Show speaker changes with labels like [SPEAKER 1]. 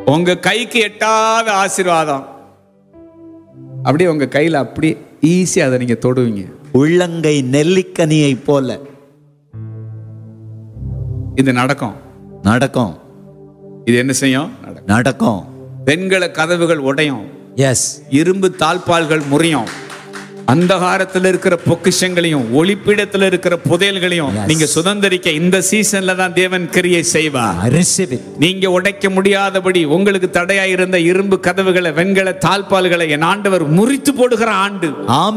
[SPEAKER 1] உங்க கைக்கு எட்டாத ஆசீர்வாதம் அப்படியே உங்க கையில அப்படியே ஈஸியா அதை நீங்க தொடுவீங்க
[SPEAKER 2] உள்ளங்கை நெல்லிக்கனியை போல
[SPEAKER 1] இது நடக்கும்
[SPEAKER 2] நடக்கும்
[SPEAKER 1] இது என்ன செய்யும் நடக்கும்
[SPEAKER 2] நடக்கும்
[SPEAKER 1] பெண்கள கதவுகள் உடையும்
[SPEAKER 2] எஸ்
[SPEAKER 1] இரும்பு தாழ்பால்கள் முறியும் அந்தகாரத்தில் இருக்கிற பொக்கிஷங்களையும் ஒளிப்பிடத்தில் இருக்கிற புதையல்களையும்
[SPEAKER 2] Yes.
[SPEAKER 1] நீங்க சுதந்திரிக்க இந்த சீசன்ல தான் தேவன் கிரியை செய்வார்
[SPEAKER 2] ஐ ரிசீவ் இட்
[SPEAKER 1] நீங்க உடைக்க முடியாதபடி உங்களுக்கு தடையாயிருந்த இரும்பு கதவுகளை வெண்கல தாழ்பால்களை என் ஆண்டவர் முறித்து போடுகிற ஆண்டு
[SPEAKER 2] ஆமென்